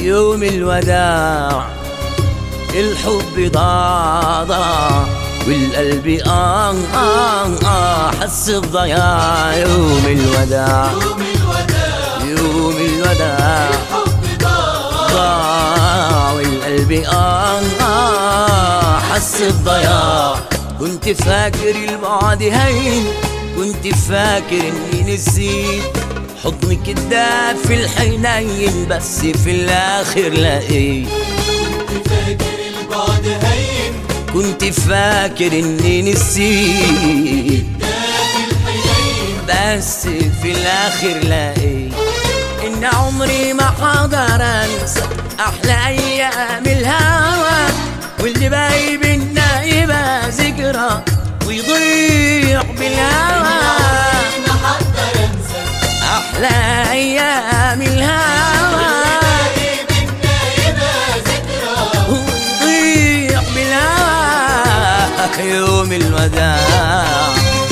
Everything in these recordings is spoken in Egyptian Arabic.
يوم الوداع الحب ضاع ضاع والقلب آه آه آه حس بضياع يوم الوداع يوم الوداع يوم الوداع الحب ضاع ضاع والقلب آه آه حس بضياع كنت فاكر البعد هين كنت فاكر اني نسيت حضنك الدافي الحنين بس في الاخر لقيت كنت فاكر البعد هين كنت فاكر اني نسيت دافي الحنين بس في الاخر لقيت ان عمري ما حقدر انسى احلى ايام الهوى واللي باقي بينا يبقى ذكرى ويضيع بالهوى ما حقدر انسى احلى ايام الهوى باقي بينا يبقى ذكرى ويضيع بالهوى يوم الوداع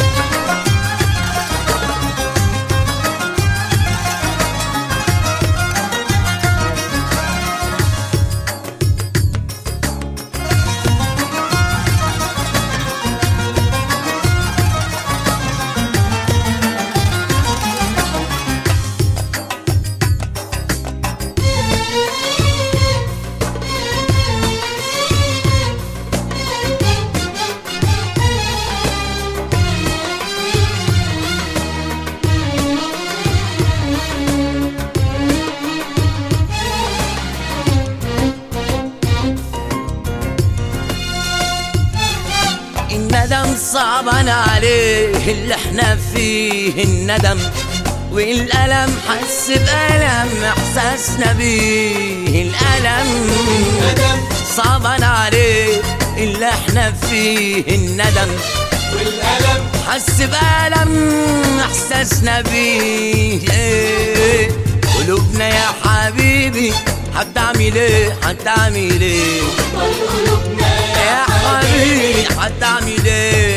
الندم صعبان عليه اللي احنا فيه الندم والألم حس بألم إحساسنا بيه الألم ندم صعبان عليه اللي احنا فيه الندم والألم حس بألم إحساسنا بيه إيه. قلوبنا يا حبيبي هتعمل ايه هتعمل ايه قلوبنا يا حبيبي هتعمل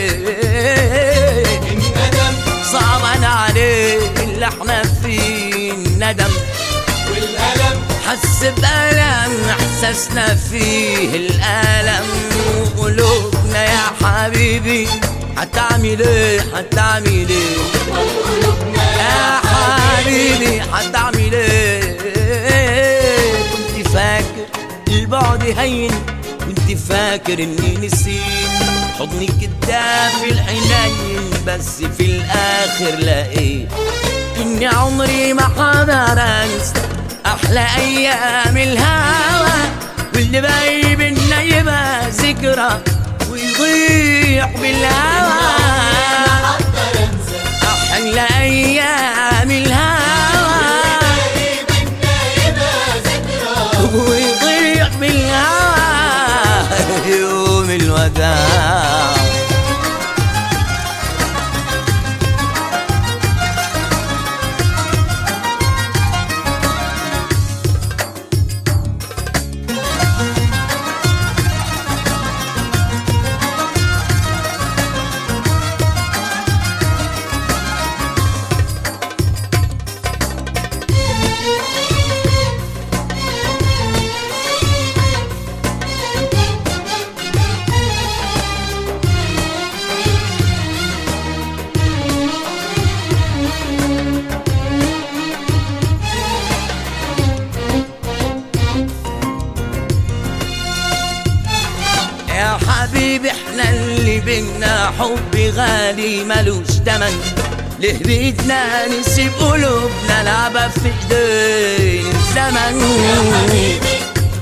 ايه الندم صعبان عليه اللي احنا فيه الندم والألم حس بألم احساسنا فيه الألم وقلوبنا يا حبيبي هتعمل ايه هتعمل ايه قلوبنا يا حبيبي هتعمل ايه كنت فاكر البعد هين كنت فاكر اني نسيت حضنك الدافي الحنين بس في الاخر لقيت اني عمري ما حقدر انسى احلى ايام الهوى واللي باقي بينا يبقى ذكرى ويضيع بالهوى حقدر انسى أحلى أيام الهوى باقي بينا يبقى ذكرى ويضيع بالهوى يوم الوداع يا حبيبي احنا اللي بينا حب غالي ملوش تمن ليه بيدنا نسيب قلوبنا لعبة في ايدين الزمن آه,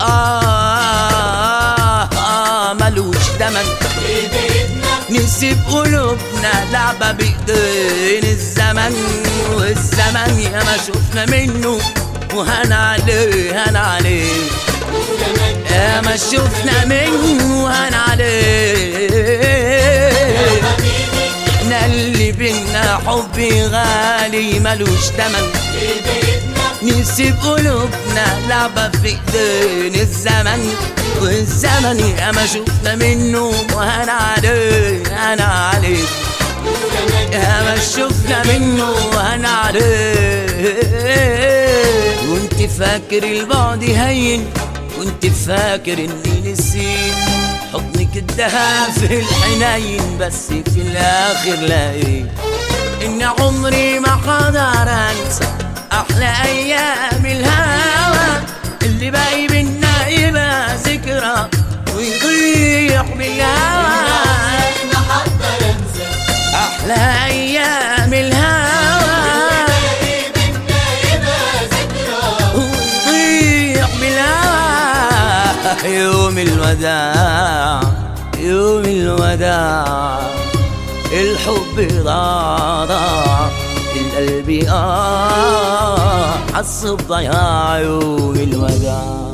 آه, آه ملوش تمن بإيدنا نسيب قلوبنا لعبة بإيدين الزمن والزمن يا ما شفنا منه وهن عليه هن عليه زمان يا ما شفنا منه وهن عليه حبيبي احنا اللي بينا حب غالي ملوش تمن بإيدنا نسيب قلوبنا لعبة في ايدين الزمن والزمن يا ما شفنا منه وهن عليه هن عليه زمان يا ما شفنا منه وهن عليه وانت فاكر البعد هين كنت فاكر اني نسيت حضنك الدهب في الحنين بس في الاخر لقيت ان عمري ما حقدر انسى احلى ايام الهوى اللي باقي بينا يبقى ذكرى ويضيع بالهوى احنا حقدر انسى احلى ايام الهوى باقي بينا يبقى ذكرى ويضيع بالهوى يوم الوداع يوم الوداع الحب ضاع ضاع القلب آه حس بضياع يوم الوداع